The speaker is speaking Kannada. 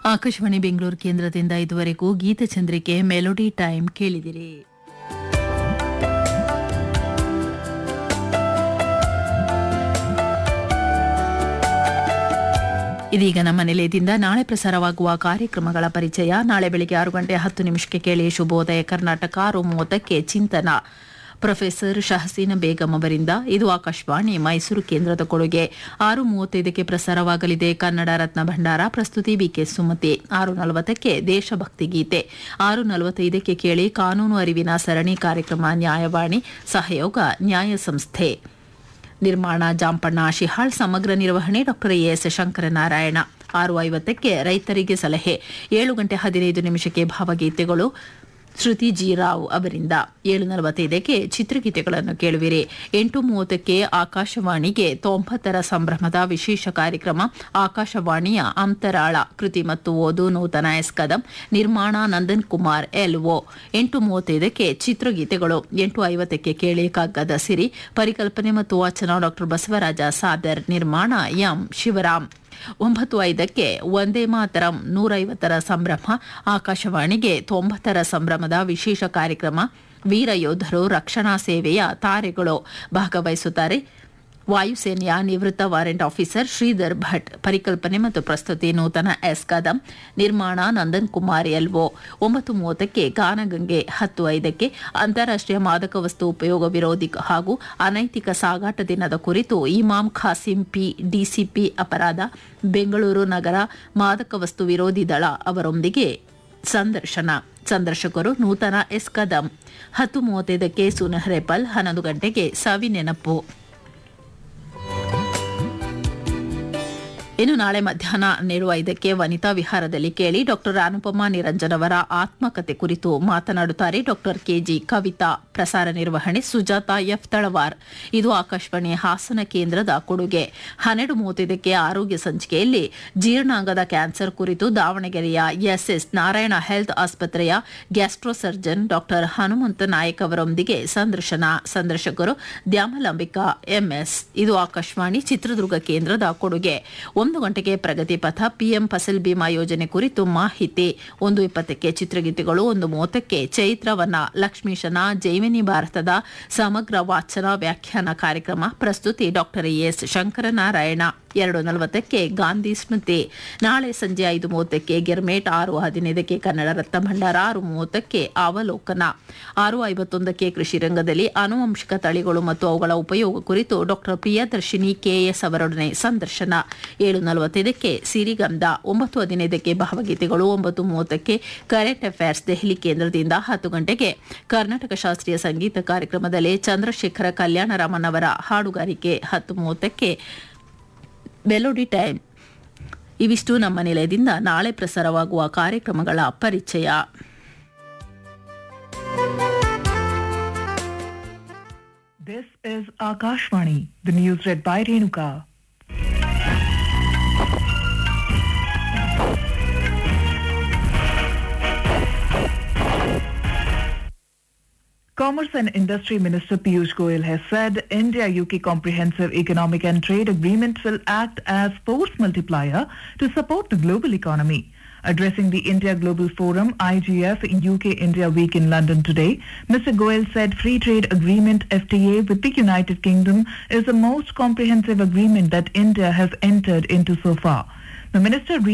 ಆಕಾಶವಾಣಿ ಬೆಂಗಳೂರು ಕೇಂದ್ರದಿಂದ ಇದುವರೆಗೂ ಗೀತಚಂದ್ರಿಕೆ ಮೆಲೋಡಿ ಟೈಮ್ ಕೇಳಿದಿರಿ ಇದೀಗ ನಮ್ಮ ನಿಲಯದಿಂದ ನಾಳೆ ಪ್ರಸಾರವಾಗುವ ಕಾರ್ಯಕ್ರಮಗಳ ಪರಿಚಯ ನಾಳೆ ಬೆಳಿಗ್ಗೆ ಆರು ಗಂಟೆ ಹತ್ತು ನಿಮಿಷಕ್ಕೆ ಕೇಳಿ ಶುಭೋದಯ ಕರ್ನಾಟಕ ಆರು ಮೂವತ್ತಕ್ಕೆ ಚಿಂತನ ಪ್ರೊಫೆಸರ್ ಶಹಸೀನ ಬೇಗಂ ಅವರಿಂದ ಇದು ಆಕಾಶವಾಣಿ ಮೈಸೂರು ಕೇಂದ್ರದ ಕೊಡುಗೆ ಆರು ಮೂವತ್ತೈದಕ್ಕೆ ಪ್ರಸಾರವಾಗಲಿದೆ ಕನ್ನಡ ರತ್ನ ಭಂಡಾರ ಪ್ರಸ್ತುತಿ ಬಿಕೆ ಸುಮತಿ ಆರು ನಲವತ್ತಕ್ಕೆ ದೇಶಭಕ್ತಿ ಗೀತೆ ಆರು ನಲವತ್ತೈದಕ್ಕೆ ಕೇಳಿ ಕಾನೂನು ಅರಿವಿನ ಸರಣಿ ಕಾರ್ಯಕ್ರಮ ನ್ಯಾಯವಾಣಿ ಸಹಯೋಗ ನ್ಯಾಯ ಸಂಸ್ಥೆ ನಿರ್ಮಾಣ ಜಾಂಪಣ್ಣ ಶಿಹಾಳ್ ಸಮಗ್ರ ನಿರ್ವಹಣೆ ಡಾಕ್ಟರ್ ಎಸ್ ಶಂಕರನಾರಾಯಣ ಆರು ಐವತ್ತಕ್ಕೆ ರೈತರಿಗೆ ಸಲಹೆ ಏಳು ಗಂಟೆ ಹದಿನೈದು ನಿಮಿಷಕ್ಕೆ ಭಾವಗೀತೆಗಳು ಶ್ರುತಿ ಜಿ ರಾವ್ ಅವರಿಂದ ಏಳು ನಲವತ್ತೈದಕ್ಕೆ ಚಿತ್ರಗೀತೆಗಳನ್ನು ಕೇಳುವಿರಿ ಎಂಟು ಮೂವತ್ತಕ್ಕೆ ಆಕಾಶವಾಣಿಗೆ ತೊಂಬತ್ತರ ಸಂಭ್ರಮದ ವಿಶೇಷ ಕಾರ್ಯಕ್ರಮ ಆಕಾಶವಾಣಿಯ ಅಂತರಾಳ ಕೃತಿ ಮತ್ತು ಓದು ನೂತನ ಎಸ್ ಕದಂ ನಿರ್ಮಾಣ ನಂದನ್ ಕುಮಾರ್ ಎಲ್ಒ ಎಂಟು ಮೂವತ್ತೈದಕ್ಕೆ ಚಿತ್ರಗೀತೆಗಳು ಎಂಟು ಐವತ್ತಕ್ಕೆ ಕೇಳಿ ಕಗ್ಗದ ಸಿರಿ ಪರಿಕಲ್ಪನೆ ಮತ್ತು ವಾಚನ ಡಾಕ್ಟರ್ ಬಸವರಾಜ ಸಾದರ್ ನಿರ್ಮಾಣ ಎಂ ಶಿವರಾಮ್ ಒಂಬತ್ತು ಐದಕ್ಕೆ ಒಂದೇ ಮಾತರಂ ನೂರೈವತ್ತರ ಸಂಭ್ರಮ ಆಕಾಶವಾಣಿಗೆ ತೊಂಬತ್ತರ ಸಂಭ್ರಮದ ವಿಶೇಷ ಕಾರ್ಯಕ್ರಮ ವೀರ ಯೋಧರು ರಕ್ಷಣಾ ಸೇವೆಯ ತಾರೆಗಳು ಭಾಗವಹಿಸುತ್ತಾರೆ ವಾಯುಸೇನೆಯ ನಿವೃತ್ತ ವಾರೆಂಟ್ ಆಫೀಸರ್ ಶ್ರೀಧರ್ ಭಟ್ ಪರಿಕಲ್ಪನೆ ಮತ್ತು ಪ್ರಸ್ತುತಿ ನೂತನ ಎಸ್ ಕದಂ ನಿರ್ಮಾಣ ನಂದನ್ ಕುಮಾರ್ ಎಲ್ಒ ಒಂಬತ್ತು ಮೂವತ್ತಕ್ಕೆ ಗಾನಗಂಗೆ ಹತ್ತು ಐದಕ್ಕೆ ಅಂತಾರಾಷ್ಟೀಯ ಮಾದಕ ವಸ್ತು ಉಪಯೋಗ ವಿರೋಧಿ ಹಾಗೂ ಅನೈತಿಕ ಸಾಗಾಟ ದಿನದ ಕುರಿತು ಇಮಾಮ್ ಖಾಸಿಂ ಪಿ ಡಿಸಿಪಿ ಅಪರಾಧ ಬೆಂಗಳೂರು ನಗರ ಮಾದಕ ವಸ್ತು ವಿರೋಧಿ ದಳ ಅವರೊಂದಿಗೆ ಸಂದರ್ಶನ ಸಂದರ್ಶಕರು ನೂತನ ಎಸ್ ಕದಂ ಹತ್ತು ಮೂವತ್ತೈದಕ್ಕೆ ಸುನಹರೆಪಲ್ ಹನ್ನೊಂದು ಗಂಟೆಗೆ ಸವಿ ನೆನಪು ಇನ್ನು ನಾಳೆ ಮಧ್ಯಾಹ್ನ ಹನ್ನೆರಡು ಐದಕ್ಕೆ ವನಿತಾ ವಿಹಾರದಲ್ಲಿ ಕೇಳಿ ಡಾಕ್ಟರ್ ಅನುಪಮಾ ನಿರಂಜನ್ ಅವರ ಆತ್ಮಕತೆ ಕುರಿತು ಮಾತನಾಡುತ್ತಾರೆ ಡಾಕ್ಟರ್ ಕೆಜಿ ಕವಿತಾ ಪ್ರಸಾರ ನಿರ್ವಹಣೆ ಸುಜಾತ ಎಫ್ ತಳವಾರ್ ಇದು ಆಕಾಶವಾಣಿ ಹಾಸನ ಕೇಂದ್ರದ ಕೊಡುಗೆ ಹನ್ನೆರಡು ಮೂವತ್ತೈದಕ್ಕೆ ಆರೋಗ್ಯ ಸಂಚಿಕೆಯಲ್ಲಿ ಜೀರ್ಣಾಂಗದ ಕ್ಯಾನ್ಸರ್ ಕುರಿತು ದಾವಣಗೆರೆಯ ಎಸ್ಎಸ್ ನಾರಾಯಣ ಹೆಲ್ತ್ ಆಸ್ಪತ್ರೆಯ gastro surgeon doctor Hanumantha Nayak ಅವರೊಂದಿಗೆ ಸಂದರ್ಶನ ಸಂದರ್ಶಕರು ದ್ಯಾಮಲಾಂಬಿಕಾ ಎಂಎಸ್ ಇದು ಆಕಾಶವಾಣಿ ಚಿತ್ರದುರ್ಗ ಕೇಂದ್ರದ ಕೊಡುಗೆ ಒಂದು ಗಂಟೆಗೆ ಪ್ರಗತಿ ಪಥ ಪಿಎಂ ಫಸಲ್ ಬಿಮಾ ಯೋಜನೆ ಕುರಿತು ಮಾಹಿತಿ ಒಂದು ಇಪ್ಪತ್ತಕ್ಕೆ ಚಿತ್ರಗೀತೆಗಳು ಒಂದು ಮೂವತ್ತಕ್ಕೆ ಚೈತ್ರವನ ಲಕ್ಷ್ಮೀಶನ ಜೈಮಿನಿ ಭಾರತದ ಸಮಗ್ರ ವಾಚನ ವ್ಯಾಖ್ಯಾನ ಕಾರ್ಯಕ್ರಮ ಪ್ರಸ್ತುತಿ ಡಾಕ್ಟರ್ ಎಸ್ ಶಂಕರನಾರಾಯಣ ಎರಡು ನಲವತ್ತಕ್ಕೆ ಗಾಂಧಿ ಸ್ಮೃತಿ ನಾಳೆ ಸಂಜೆ ಐದು ಮೂವತ್ತಕ್ಕೆ ಗಿರ್ಮೇಟ್ ಆರು ಹದಿನೈದಕ್ಕೆ ಕನ್ನಡ ರತ್ನ ಭಂಡಾರ ಆರು ಮೂವತ್ತಕ್ಕೆ ಅವಲೋಕನ ಆರು ಐವತ್ತೊಂದಕ್ಕೆ ಕೃಷಿ ರಂಗದಲ್ಲಿ ಆನುವಂಶಿಕ ತಳಿಗಳು ಮತ್ತು ಅವುಗಳ ಉಪಯೋಗ ಕುರಿತು ಡಾಕ್ಟರ್ ಪ್ರಿಯದರ್ಶಿನಿ ಕೆಎಸ್ ಅವರೊಡನೆ ಸಂದರ್ಶನ ಏಳು ನಲವತ್ತೈದಕ್ಕೆ ಸಿರಿಗಂಧ ಒಂಬತ್ತು ಹದಿನೈದಕ್ಕೆ ಭಾವಗೀತೆಗಳು ಒಂಬತ್ತು ಮೂವತ್ತಕ್ಕೆ ಕರೆಂಟ್ ಅಫೇರ್ಸ್ ದೆಹಲಿ ಕೇಂದ್ರದಿಂದ ಹತ್ತು ಗಂಟೆಗೆ ಕರ್ನಾಟಕ ಶಾಸ್ತ್ರೀಯ ಸಂಗೀತ ಕಾರ್ಯಕ್ರಮದಲ್ಲಿ ಚಂದ್ರಶೇಖರ ಕಲ್ಯಾಣರಾಮನ್ ಅವರ ಹಾಡುಗಾರಿಕೆ ಹತ್ತು ಮೂವತ್ತಕ್ಕೆ ಮೆಲೋಡಿ ಟೈಮ್ ಇವಿಷ್ಟು ನಮ್ಮ ನಿಲಯದಿಂದ ನಾಳೆ ಪ್ರಸಾರವಾಗುವ ಕಾರ್ಯಕ್ರಮಗಳ ಪರಿಚಯ This is Akashvani, the news read by Renuka. Commerce and Industry Minister Piyush Goyal has said India-UK Comprehensive Economic and Trade Agreement will act as force multiplier to support the global economy. Addressing the India Global Forum IGF UK India Week in London today, Mr. Goyal said free trade agreement FTA with the United Kingdom is the most comprehensive agreement that India has entered into so far. The minister